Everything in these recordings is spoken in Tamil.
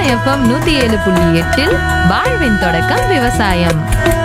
எஃப்எம் நூத்தி ஏழு புள்ளி எட்டில் வாழ்வின் தொடக்கம் விவசாயம்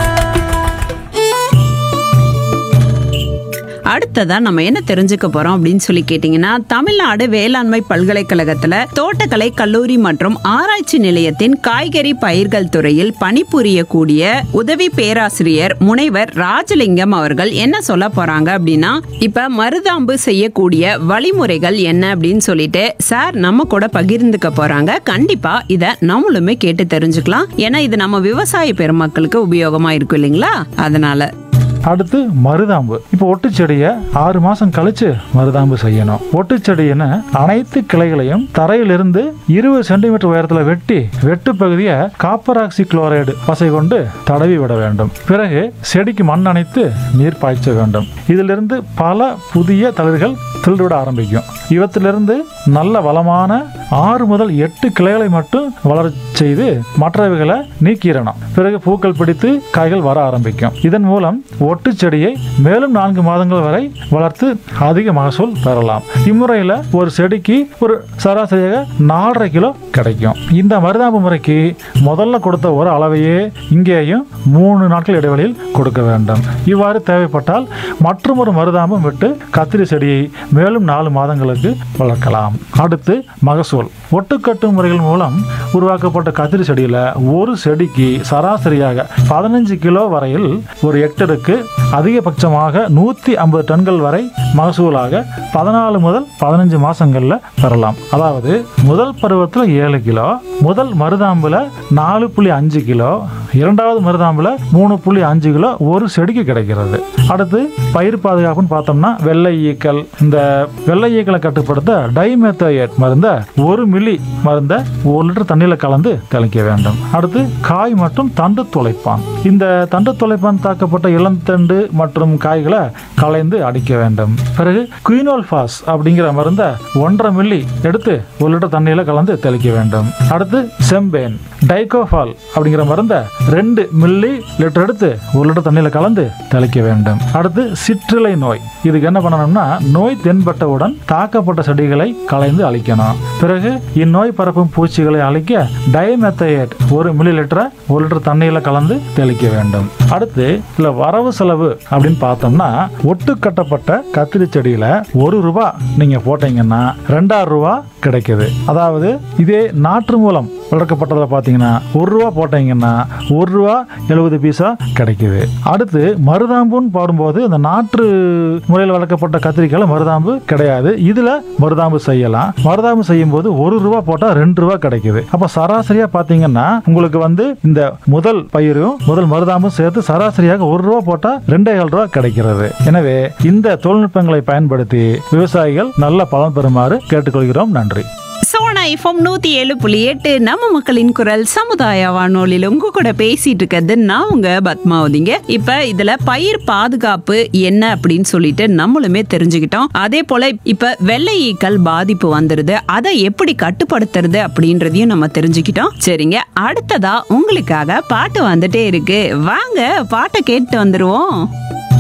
அடுத்ததா நம்ம என்ன தெரிஞ்சுக்க போறோம் அப்படின்னு சொல்லி கேட்டீங்கன்னா தமிழ்நாடு வேளாண்மை பல்கலைக்கழகத்துல தோட்டக்கலை கல்லூரி மற்றும் ஆராய்ச்சி நிலையத்தின் காய்கறி பயிர்கள் துறையில் பணிபுரியக்கூடிய உதவி பேராசிரியர் முனைவர் ராஜலிங்கம் அவர்கள் என்ன சொல்ல போறாங்க அப்படின்னா இப்ப மருதாம்பு செய்யக்கூடிய வழிமுறைகள் என்ன அப்படின்னு சொல்லிட்டு சார் நம்ம கூட பகிர்ந்துக்க போறாங்க கண்டிப்பா இத நம்மளுமே கேட்டு தெரிஞ்சுக்கலாம் ஏன்னா இது நம்ம விவசாய பெருமக்களுக்கு உபயோகமா இருக்கும் இல்லைங்களா அதனால அடுத்து மருதாம்பு இப்போ ஒட்டுச்செடியை ஆறு மாசம் கழிச்சு மருதாம்பு செய்யணும் ஒட்டுச்செடியின அனைத்து கிளைகளையும் தரையிலிருந்து இருபது சென்டிமீட்டர் உயரத்தில் வெட்டி வெட்டு பகுதியை காப்பர் ஆக்சி குளோரைடு பசை கொண்டு தடவி விட வேண்டும் பிறகு செடிக்கு மண் அணைத்து நீர் பாய்ச்ச வேண்டும் இதிலிருந்து பல புதிய தளிர்கள் திள்ளிவிட ஆரம்பிக்கும் இவற்றிலிருந்து நல்ல வளமான ஆறு முதல் எட்டு கிளைகளை மட்டும் வளரச் செய்து மற்றவைகளை நீக்கிடணும் பிறகு பூக்கள் பிடித்து காய்கள் வர ஆரம்பிக்கும் இதன் மூலம் ஒட்டு செடியை மேலும் நான்கு மாதங்கள் வரை வளர்த்து அதிக மகசூல் பெறலாம் இம்முறையில் ஒரு செடிக்கு ஒரு சராசரியாக நாலரை கிலோ கிடைக்கும் இந்த மருதாம்பு முறைக்கு முதல்ல கொடுத்த ஒரு அளவையே இங்கேயும் மூணு நாட்கள் இடைவெளியில் கொடுக்க வேண்டும் இவ்வாறு தேவைப்பட்டால் மற்றும் ஒரு மருதாம்பம் விட்டு கத்திரி செடியை மேலும் நாலு மாதங்களுக்கு வளர்க்கலாம் அடுத்து மகசூல் ஒட்டுக்கட்டு முறைகள் மூலம் உருவாக்கப்பட்ட கத்திரி செடியில் ஒரு செடிக்கு சராசரியாக பதினஞ்சு கிலோ வரையில் ஒரு ஹெக்டருக்கு அதிகபட்சமாக நூற்றி ஐம்பது டன்கள் வரை மகசூலாக பதினாலு முதல் பதினஞ்சு மாசங்கள்ல பெறலாம் அதாவது முதல் பருவத்தில் ஏழு கிலோ முதல் மருதாம்புல நாலு புள்ளி அஞ்சு கிலோ இரண்டாவது மருதாம்புல மூணு புள்ளி அஞ்சு கிலோ ஒரு செடிக்கு கிடைக்கிறது அடுத்து பயிர் பாதுகாப்புன்னு பார்த்தோம்னா வெள்ளை ஈக்கள் இந்த வெள்ளை ஈக்களை கட்டுப்படுத்த டைமெத்தோயேட் மருந்தை ஒரு மில்லி மருந்தை ஒரு லிட்டர் தண்ணியில் கலந்து தெளிக்க வேண்டும் அடுத்து காய் மற்றும் தண்டு துளைப்பான் இந்த தண்டு துளைப்பான் தாக்கப்பட்ட இளந்தண்டு மற்றும் காய்களை கலைந்து அடிக்க வேண்டும் பிறகு குயினோல் ஃபாஸ் அப்படிங்கிற மருந்தை ஒன்றரை மில்லி எடுத்து ஒரு லிட்டர் தண்ணியில் கலந்து தெளிக்க வேண்டும் அடுத்து செம்பேன் டைகோஃபால் அப்படிங்கிற மருந்தை ரெண்டு மில்லி லிட்டர் எடுத்து ஒரு லிட்டர் தண்ணியில் கலந்து தெளிக்க வேண்டும் அடுத்து சிற்றிலை நோய் இதுக்கு என்ன பண்ணணும்னா நோய் தென்பட்டவுடன் தாக்கப்பட்ட செடிகளை கலைந்து அழிக்கணும் பிறகு இந்நோய் பரப்பும் பூச்சிகளை அழிக்க டயமெத்தையேட் ஒரு மில்லி லிட்டரை ஒரு லிட்டர் தண்ணியில் கலந்து தெளிக்க வேண்டும் அடுத்து இல்ல வரவு செலவு அப்படின்னு பார்த்தோம்னா ஒட்டு கட்டப்பட்ட கத்திரி செடியில ஒரு ரூபா நீங்க போட்டீங்கன்னா ரெண்டாயிரம் ரூபா கிடைக்குது அதாவது இதே நாற்று மூலம் வளர்க்கப்பட்டதுல பார்த்தீங்கன்னா ஒரு ரூபா போட்டீங்கன்னா ஒரு ரூபா எழுபது பைசா கிடைக்குது அடுத்து மருதாம்புன்னு பாடும்போது இந்த நாற்று முறையில் வளர்க்கப்பட்ட கத்திரிக்காயில மருதாம்பு கிடையாது இதுல மருதாம்பு செய்யலாம் மருதாம்பு செய்யும் போது ஒரு ரூபா போட்டா ரெண்டு ரூபா கிடைக்குது அப்ப சராசரியா பாத்தீங்கன்னா உங்களுக்கு வந்து இந்த முதல் பயிரும் முதல் மருதாம்பும் சேர்த்து சராசரியாக ஒரு ரூபா போட்டா ரெண்டே கால் ரூபா கிடைக்கிறது எனவே இந்த தொழில்நுட்பங்களை பயன்படுத்தி விவசாயிகள் நல்ல பலன் பெறுமாறு கேட்டுக்கொள்கிறோம் நன்றி சோனா எஃப்எம் நூத்தி ஏழு புள்ளி எட்டு நம்ம மக்களின் குரல் சமுதாய வானொலியில் உங்க கூட பேசிட்டு இருக்கிறது நான் உங்க பத்மாவதிங்க இப்ப இதுல பயிர் பாதுகாப்பு என்ன அப்படின்னு சொல்லிட்டு நம்மளுமே தெரிஞ்சுக்கிட்டோம் அதே போல இப்ப வெள்ளை ஈக்கள் பாதிப்பு வந்துருது அதை எப்படி கட்டுப்படுத்துறது அப்படின்றதையும் நம்ம தெரிஞ்சுக்கிட்டோம் சரிங்க அடுத்ததா உங்களுக்காக பாட்டு வந்துட்டே இருக்கு வாங்க பாட்டை கேட்டு வந்துருவோம்